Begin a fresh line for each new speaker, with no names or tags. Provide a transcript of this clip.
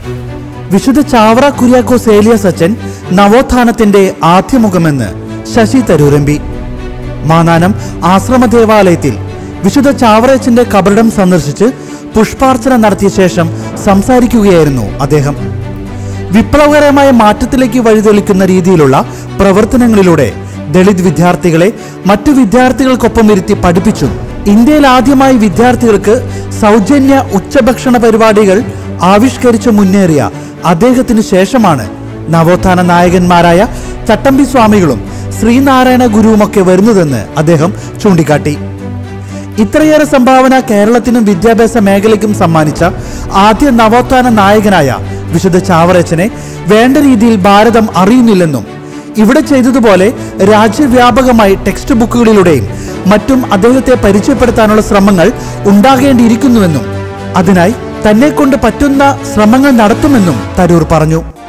വിശുദ്ധ ചാവറ കുര്യാക്കോസ് ഏലിയസ് അച്ഛൻ നവോത്ഥാനത്തിന്റെ ആദ്യമുഖമെന്ന് ശശി തരൂരമ്പി മാനാനം ആശ്രമ ദേവാലയത്തിൽ വിശുദ്ധ ചാവറയച്ചന്റെ കബറിടം സന്ദർശിച്ച് പുഷ്പാർച്ചന നടത്തിയ ശേഷം സംസാരിക്കുകയായിരുന്നു അദ്ദേഹം വിപ്ലവകരമായ മാറ്റത്തിലേക്ക് വഴിതെളിക്കുന്ന രീതിയിലുള്ള പ്രവർത്തനങ്ങളിലൂടെ ദളിത് വിദ്യാർത്ഥികളെ മറ്റു വിദ്യാർത്ഥികൾക്കൊപ്പം ഇരുത്തി പഠിപ്പിച്ചും ഇന്ത്യയിൽ ആദ്യമായി വിദ്യാർത്ഥികൾക്ക് സൗജന്യ ഉച്ചഭക്ഷണ പരിപാടികൾ ആവിഷ്കരിച്ച് മുന്നേറിയ അദ്ദേഹത്തിന് ശേഷമാണ് നവോത്ഥാന നായകന്മാരായ ചട്ടമ്പി സ്വാമികളും ശ്രീനാരായണ ഗുരുവുമൊക്കെ വരുന്നതെന്ന് അദ്ദേഹം ചൂണ്ടിക്കാട്ടി ഇത്രയേറെ സംഭാവന കേരളത്തിനും വിദ്യാഭ്യാസ മേഖലയ്ക്കും സമ്മാനിച്ച ആദ്യ നവോത്ഥാന നായകനായ വിശുദ്ധ ചാവറച്ചനെ വേണ്ട രീതിയിൽ ഭാരതം അറിയുന്നില്ലെന്നും ഇവിടെ ചെയ്തതുപോലെ രാജ്യവ്യാപകമായി ടെക്സ്റ്റ് ബുക്കുകളിലൂടെയും മറ്റും അദ്ദേഹത്തെ പരിചയപ്പെടുത്താനുള്ള ശ്രമങ്ങൾ ഉണ്ടാകേണ്ടിയിരിക്കുന്നുവെന്നും അതിനായി തന്നെ കൊണ്ട് പറ്റുന്ന ശ്രമങ്ങൾ നടത്തുമെന്നും തരൂർ പറഞ്ഞു